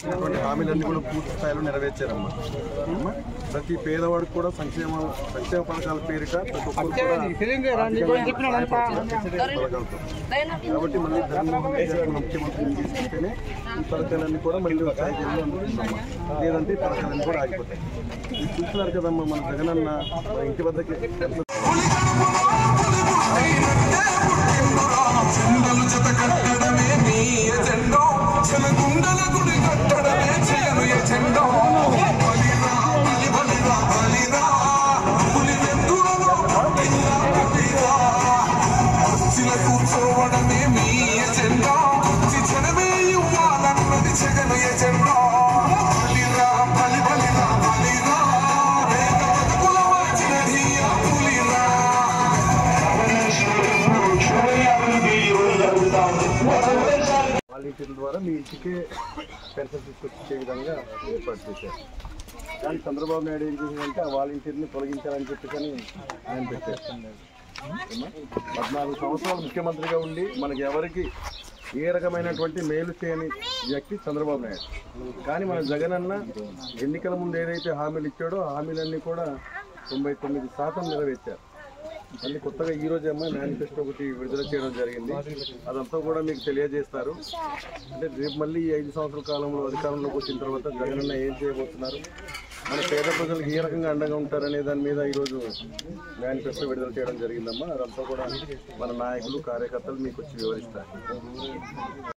ఇచ్చినటువంటి హామీలన్నీ కూడా పూర్తి స్థాయిలో నెరవేర్చారమ్మా అమ్మా, ప్రతి పేదవాడికి కూడా సంక్షేమ సంక్షేమ పథకాల పేరిట ప్రతి ఒక్కరు కూడా ఆర్థికంగా సహాయపడుతున్నారు పథకాలతో. కాబట్టి మళ్ళీ జగన్మోహన్ రెడ్డి గారు ముఖ్యమంత్రి తీసుకుంటేనే ఈ పథకాలన్నీ కూడా మళ్ళీ సాగిపోయి అందుకుంటున్నామా లేదంటే ఈ పథకాలన్నీ కూడా ఆగిపోతాయి ఇది చూస్తున్నారు కదమ్మా మన జగనన్న మన ఇంటి వద్దకి చెండలు జత కట్టడమే నీ ఎజెండో చెలగుండల గుడి కట్టడమే చేయను ఎజెండో బలిరా బలి బలిరా బలిరా పులి వెందులలో పట్టిందా కపిరా కుర్చీల కూర్చోవడమే మీ ఎజెండా శిక్షణమే ఇవ్వాలన్నది జగను ఎజెండా బలిరా బలి బలిరా బలిరా వేద బతుకుల మార్చినది ఆ పులిరా వాలంటీర్ల ద్వారా మీ ఇంటికే పెన్షన్ తీసుకొచ్చే విధంగా ఏర్పాటు చేశారు కానీ చంద్రబాబు నాయుడు ఏం చేసిందంటే ఆ వాలంటీర్ని తొలగించాలని చెప్పేసి ఆయన పెట్టేస్తుంది పద్నాలుగు సంవత్సరాలు ముఖ్యమంత్రిగా ఉండి మనకి ఎవరికి ఏ రకమైనటువంటి మేలు చేయని వ్యక్తి చంద్రబాబు నాయుడు కానీ మన జగనన్న ఎన్నికల ముందు ఏదైతే హామీలు ఇచ్చాడో ఆ హామీలన్నీ కూడా తొంభై తొమ్మిది శాతం నెరవేర్చారు మళ్ళీ కొత్తగా ఈ రోజు అమ్మాయి మేనిఫెస్టో ఒకటి విడుదల చేయడం జరిగింది అదంతా కూడా మీకు తెలియజేస్తారు అంటే రేపు మళ్ళీ ఈ ఐదు సంవత్సరాల కాలంలో అధికారంలోకి వచ్చిన తర్వాత జగనన్న ఏం చేయబోతున్నారు మన పేద ప్రజలకు ఏ రకంగా అండగా ఉంటారనే దాని మీద ఈరోజు మేనిఫెస్టో విడుదల చేయడం జరిగిందమ్మా అదంతా కూడా మన నాయకులు కార్యకర్తలు మీకు వచ్చి వివరిస్తారు